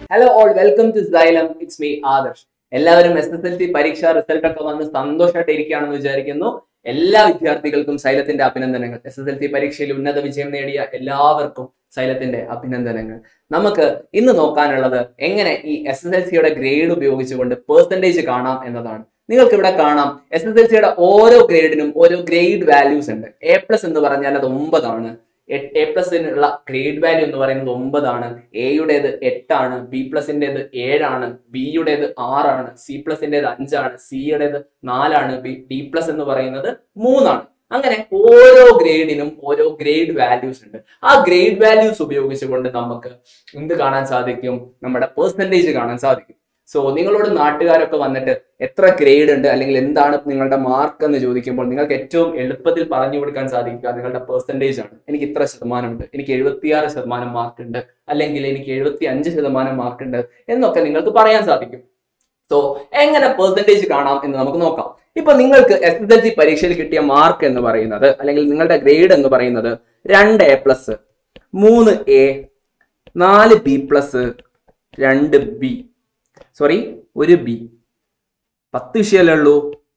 hello all welcome to Xylem it's me Adarsh എല്ലാവരും S S L C പരീക്ഷ result ഒക്കെ വന്ന് സന്തോഷമായിട്ട് ഇരിക്കുകയാണെന്ന് വിചാരിക്കുന്നു എല്ലാ വിദ്യാർത്ഥികൾക്കും സൈലത്തിന്റെ അഭിനന്ദനങ്ങൾ എസ് എസ് എൽ സി പരീക്ഷയിൽ ഉന്നത വിജയം നേടിയ എല്ലാവർക്കും സൈലത്തിന്റെ അഭിനന്ദനങ്ങൾ നമുക്ക് ഇന്ന് നോക്കാനുള്ളത് എങ്ങനെ ഈ എസ് എസ് എൽ സിയുടെ ഗ്രേഡ് ഉപയോഗിച്ചുകൊണ്ട് പേഴ്സൻറ്റേജ് കാണാം എന്നതാണ് നിങ്ങൾക്ക് ഇവിടെ കാണാം എസ് എസ് എൽ സിയുടെ ഓരോ ഗ്രേഡിനും ഓരോ ഗ്രേഡ് വാല്യൂസ് ഉണ്ട് എ പ്ലസ് എന്ന് പറഞ്ഞാൽ അത് ഒമ്പതാണ് എ പ്ലസിനുള്ള ഗ്രേഡ് വാല്യൂ എന്ന് പറയുന്നത് ഒമ്പതാണ് എയുടേത് എട്ടാണ് ബി പ്ലസിൻ്റെത് ഏഴാണ് ബിയുടേത് ആറാണ് സി പ്ലസിൻ്റെത് അഞ്ചാണ് സിയുടേത് നാലാണ് ബി ഡി പ്ലസ് എന്ന് പറയുന്നത് മൂന്നാണ് അങ്ങനെ ഓരോ ഗ്രേഡിനും ഓരോ ഗ്രേഡ് വാല്യൂസ് ഉണ്ട് ആ ഗ്രേഡ് വാല്യൂസ് ഉപയോഗിച്ചുകൊണ്ട് നമുക്ക് എന്ത് കാണാൻ സാധിക്കും നമ്മുടെ പെർസെൻറ്റേജ് കാണാൻ സാധിക്കും സോ നിങ്ങളോട് നാട്ടുകാരൊക്കെ വന്നിട്ട് എത്ര ഗ്രേഡ് ഉണ്ട് അല്ലെങ്കിൽ എന്താണ് നിങ്ങളുടെ മാർക്ക് എന്ന് ചോദിക്കുമ്പോൾ നിങ്ങൾക്ക് ഏറ്റവും എളുപ്പത്തിൽ പറഞ്ഞു കൊടുക്കാൻ സാധിക്കുക നിങ്ങളുടെ പെർസെൻറ്റേജ് ആണ് എനിക്ക് ഇത്ര ശതമാനമുണ്ട് എനിക്ക് എഴുപത്തിയാറ് ശതമാനം മാർക്ക് ഉണ്ട് അല്ലെങ്കിൽ എനിക്ക് എഴുപത്തി അഞ്ച് ശതമാനം മാർക്ക് ഉണ്ട് എന്നൊക്കെ നിങ്ങൾക്ക് പറയാൻ സാധിക്കും സോ എങ്ങനെ പെർസെൻറ്റേജ് കാണാം എന്ന് നമുക്ക് നോക്കാം ഇപ്പൊ നിങ്ങൾക്ക് എസ് എസ് എൽ സി പരീക്ഷയിൽ കിട്ടിയ മാർക്ക് എന്ന് പറയുന്നത് അല്ലെങ്കിൽ നിങ്ങളുടെ ഗ്രേഡ് എന്ന് പറയുന്നത് രണ്ട് എ പ്ലസ് മൂന്ന് എ നാല് ബി പ്ലസ് രണ്ട് ബി സോറി ഒരു ബി പത്ത് വിഷയമല്ലേ ഉള്ളൂ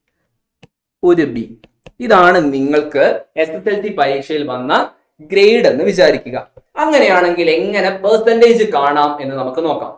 ഒരു ബി ഇതാണ് നിങ്ങൾക്ക് എസ് എസ് എൽ സി പരീക്ഷയിൽ വന്ന ഗ്രേഡ് എന്ന് വിചാരിക്കുക അങ്ങനെയാണെങ്കിൽ എങ്ങനെ പെർസെൻറ്റേജ് കാണാം എന്ന് നമുക്ക് നോക്കാം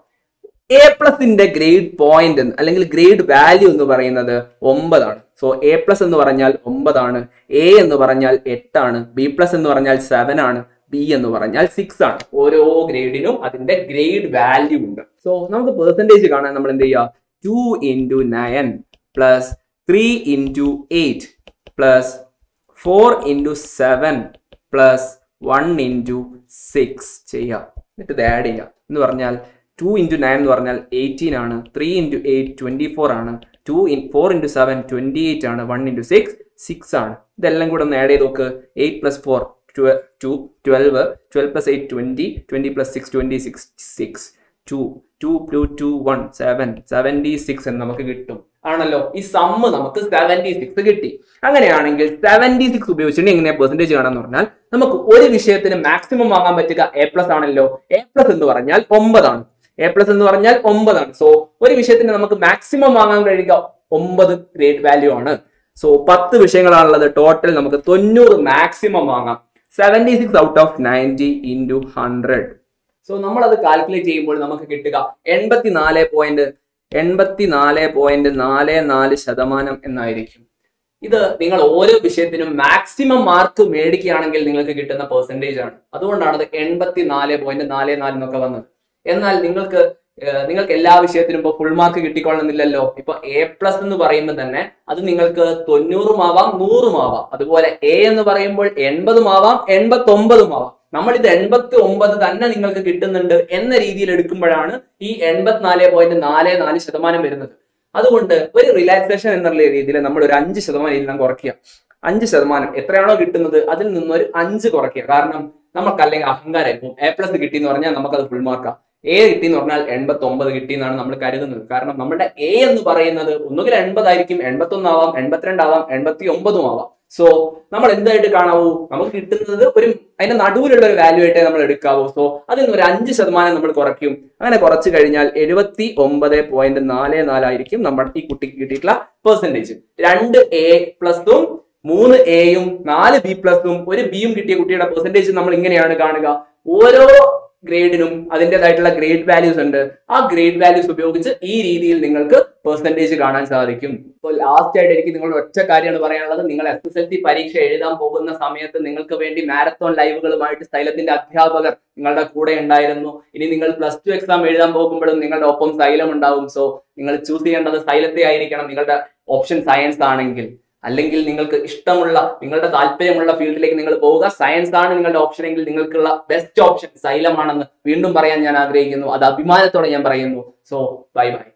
എ പ്ലസിന്റെ ഗ്രേഡ് പോയിന്റ് അല്ലെങ്കിൽ ഗ്രേഡ് വാല്യൂ എന്ന് പറയുന്നത് ഒമ്പതാണ് സോ എ പ്ലസ് എന്ന് പറഞ്ഞാൽ ഒമ്പതാണ് എ എന്ന് പറഞ്ഞാൽ എട്ടാണ് ബി പ്ലസ് എന്ന് പറഞ്ഞാൽ സെവൻ ആണ് ബി എന്ന് പറഞ്ഞാൽ സിക്സ് ആണ് ഓരോ ഗ്രേഡിനും അതിന്റെ ഗ്രേഡ് വാല്യൂ ഉണ്ട് സോ നമുക്ക് പെർസെൻറ്റേജ് കാണാൻ നമ്മൾ എന്ത് ചെയ്യുക two into nine plus three into eight plus four into seven plus one into six ചെയ്യുക എന്നിട്ട് ഇത് ആഡ് ചെയ്യുക എന്ന് പറഞ്ഞാൽ ടു ഇൻറ്റു നയൻ എന്ന് പറഞ്ഞാൽ എയ്റ്റീൻ ആണ് three into eight twenty four ആണ് two in four into seven twenty eight ആണ് വൺ ഇൻറ്റു സിക്സ് സിക്സ് ആണ് ഇതെല്ലാം കൂടെ ഒന്ന് ആഡ് ചെയ്ത് നോക്ക് eight plus four two twelve twelve plus eight twenty twenty plus six twenty six six two two two two one seven seventy six എന്ന് നമുക്ക് കിട്ടും ആണല്ലോ ഈ സമ്മ് നമുക്ക് സെവൻറ്റി സിക്സ് കിട്ടി അങ്ങനെയാണെങ്കിൽ സെവൻറ്റി സിക്സ് ഉപയോഗിച്ചിട്ട് എങ്ങനെയാ പെർസെൻറ്റേജ് കാണാന്ന് പറഞ്ഞാൽ നമുക്ക് ഒരു വിഷയത്തിന് മാക്സിമം വാങ്ങാൻ പറ്റുക എ പ്ലസ് ആണല്ലോ എ പ്ലസ് എന്ന് പറഞ്ഞാൽ ഒമ്പതാണ് എ പ്ലസ് എന്ന് പറഞ്ഞാൽ ഒമ്പതാണ് സോ ഒരു വിഷയത്തിന് നമുക്ക് മാക്സിമം വാങ്ങാൻ കഴിയുക ഒമ്പത് ഗ്രേഡ് വാല്യൂ ആണ് സോ പത്ത് വിഷയങ്ങളാണുള്ളത് ടോട്ടൽ നമുക്ക് തൊണ്ണൂറ് മാക്സിമം വാങ്ങാം seventy six out of ninety into hundred so നമ്മൾ അത് കാൽക്കുലേറ്റ് ചെയ്യുമ്പോൾ നമുക്ക് കിട്ടുക എൺപത്തി നാല് പോയിന്റ് എൺപത്തി നാല് പോയിന്റ് നാല് നാല് ശതമാനം എന്നായിരിക്കും ഇത് നിങ്ങൾ ഓരോ വിഷയത്തിനും മാക്സിമം മാർക്ക് മേടിക്കുകയാണെങ്കിൽ നിങ്ങൾക്ക് കിട്ടുന്ന പെർസെൻറ്റേജ് ആണ് അതുകൊണ്ടാണ് അത് എൺപത്തി നാല് പോയിന്റ് നാല് നാല് എന്നൊക്കെ വന്നത് എന്നാൽ നിങ്ങൾക്ക് ഏഹ്, നിങ്ങൾക്ക് എല്ലാ വിഷയത്തിനും ഇപ്പോൾ ഫുൾ മാർക്ക് കിട്ടിക്കൊള്ളുന്നില്ലല്ലോ ഇപ്പൊ എ പ്ലസ് എന്ന് പറയുമ്പോൾ തന്നെ അത് നിങ്ങൾക്ക് തൊണ്ണൂറും ആവാം നൂറും ആവാം അതുപോലെ എ എന്ന് പറയുമ്പോൾ എൺപതും ആവാം എൺപത്തി ഒമ്പതും ആവാം നമ്മൾ ഇത് എൺപത്തി ഒമ്പത് തന്നെ നിങ്ങൾക്ക് കിട്ടുന്നുണ്ട് എന്ന രീതിയിൽ എടുക്കുമ്പോഴാണ് ഈ എൺപത്തിനാല് പോയിന്റ് നാല് നാല് ശതമാനം വരുന്നത് അതുകൊണ്ട് ഒരു റിലാക്സേഷൻ എന്നുള്ള രീതിയിൽ നമ്മൾ ഒരു അഞ്ച് ശതമാനം എല്ലാം കുറയ്ക്കുക അഞ്ച് ശതമാനം എത്രയാണോ കിട്ടുന്നത് അതിൽ നിന്നൊരു അഞ്ച് കുറയ്ക്കുക കാരണം നമുക്ക് അല്ലെങ്കിൽ അഹങ്കാരം ഇപ്പം എ പ്ലസ് കിട്ടി എന്ന് പറഞ്ഞാൽ നമുക്കത് ഫുൾ മാർക്കാം എ കിട്ടി എന്ന് പറഞ്ഞാൽ എൺപത്തി ഒമ്പത് കിട്ടി എന്നാണ് നമ്മൾ കരുതുന്നത് കാരണം നമ്മുടെ എ എന്ന് പറയുന്നത് ഒന്നുകിൽ എൺപതായിരിക്കും എൺപത്തി ഒന്നാവാം എൺപത്തിരണ്ടാവാം എൺപത്തി ഒമ്പതും ആവാം സോ നമ്മൾ എന്തായിട്ട് കാണാവൂ നമുക്ക് കിട്ടുന്നത് ഒരു അതിന്റെ നടുവിലുള്ള ഒരു വാല്യൂ ആയിട്ടേ നമ്മൾ എടുക്കാവൂ സോ അതിൽ നിന്ന് ഒരു അഞ്ച് ശതമാനം നമ്മൾ കുറയ്ക്കും അങ്ങനെ കുറച്ച് കഴിഞ്ഞാൽ എഴുപത്തി ഒമ്പത് പോയിന്റ് നാല് നാലായിരിക്കും നമ്മുടെ ഈ കുട്ടിക്ക് കിട്ടിയിട്ടുള്ള പെർസെൻറ്റേജ് രണ്ട് എ പ്ലസും മൂന്ന് എയും നാല് ബി പ്ലസും ഒരു ബിയും കിട്ടിയ കുട്ടിയുടെ പെർസെൻറ്റേജ് നമ്മൾ ഇങ്ങനെയാണ് കാണുക ഓരോ ഗ്രേഡിനും അതിൻ്റെതായിട്ടുള്ള ഗ്രേഡ് വാല്യൂസ് ഉണ്ട് ആ ഗ്രേഡ് വാല്യൂസ് ഉപയോഗിച്ച് ഈ രീതിയിൽ നിങ്ങൾക്ക് പെർസെൻറ്റേജ് കാണാൻ സാധിക്കും ഇപ്പോൾ ലാസ്റ്റ് ആയിട്ട് എനിക്ക് നിങ്ങളുടെ ഒറ്റ കാര്യമാണ് പറയാനുള്ളത് നിങ്ങൾ എസ് എസ് എൽ സി പരീക്ഷ എഴുതാൻ പോകുന്ന സമയത്ത് നിങ്ങൾക്ക് വേണ്ടി മാരത്തോൺ ലൈവുകളുമായിട്ട് സൈലത്തിന്റെ അധ്യാപകർ നിങ്ങളുടെ കൂടെ ഉണ്ടായിരുന്നു ഇനി നിങ്ങൾ പ്ലസ് ടു എക്സാം എഴുതാൻ പോകുമ്പോഴും നിങ്ങളുടെ ഒപ്പം സൈലം ഉണ്ടാവും സോ നിങ്ങൾ ചൂസ് ചെയ്യേണ്ടത് സൈലത്തെ ആയിരിക്കണം നിങ്ങളുടെ ഓപ്ഷൻ സയൻസ് ആണെങ്കിൽ അല്ലെങ്കിൽ നിങ്ങൾക്ക് ഇഷ്ടമുള്ള നിങ്ങളുടെ താല്പര്യമുള്ള ഫീൽഡിലേക്ക് നിങ്ങൾ പോവുക സയൻസ് ആണ് നിങ്ങളുടെ ഓപ്ഷൻ എങ്കിൽ നിങ്ങൾക്കുള്ള ബെസ്റ്റ് ഓപ്ഷൻ സൈലമാണെന്ന് വീണ്ടും പറയാൻ ഞാൻ ആഗ്രഹിക്കുന്നു അത് അഭിമാനത്തോടെ ഞാൻ പറയുന്നു സോ ബൈ ബൈ